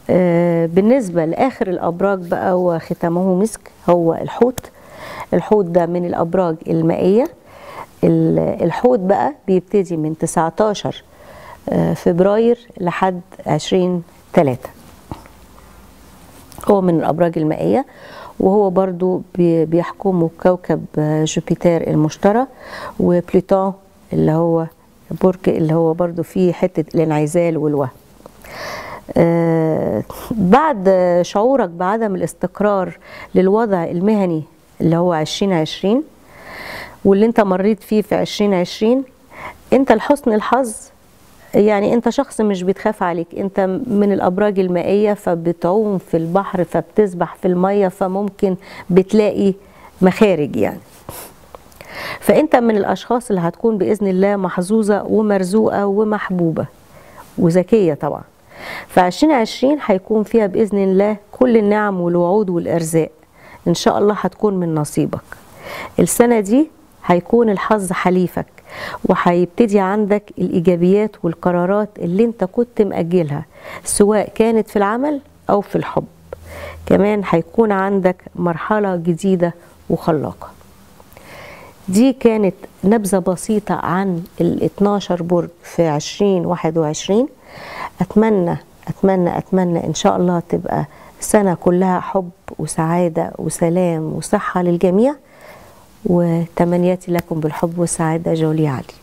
آه، بالنسبة لآخر الأبراج بقى وختامه مسك هو الحوت الحوت ده من الأبراج المائية ال- الحوت بقى بيبتدي من 19 آه، فبراير لحد 20 3 هو من الأبراج المائية وهو برضو بي- بيحكمه كوكب آه، جوبيتر المشتري وبلوتون اللي هو برج اللي هو برضو فيه حتة الانعزال والوهم آه، بعد شعورك بعدم الاستقرار للوضع المهني اللي هو 2020 واللي انت مريت فيه في 2020 انت لحسن الحظ يعني انت شخص مش بتخاف عليك انت من الابراج المائيه فبتعوم في البحر فبتسبح في الميه فممكن بتلاقي مخارج يعني فانت من الاشخاص اللي هتكون باذن الله محظوظه ومرزوقه ومحبوبه وذكيه طبعا ف 2020 هيكون فيها باذن الله كل النعم والوعود والارزاق ان شاء الله هتكون من نصيبك السنه دي هيكون الحظ حليفك وهيبتدي عندك الايجابيات والقرارات اللي انت كنت مأجلها سواء كانت في العمل او في الحب كمان هيكون عندك مرحله جديده وخلاقه دي كانت نبذة بسيطة عن ال 12 برج في 2021 أتمنى أتمنى أتمنى إن شاء الله تبقى سنة كلها حب وسعادة وسلام وصحة للجميع وتمنياتي لكم بالحب والسعادة جولي علي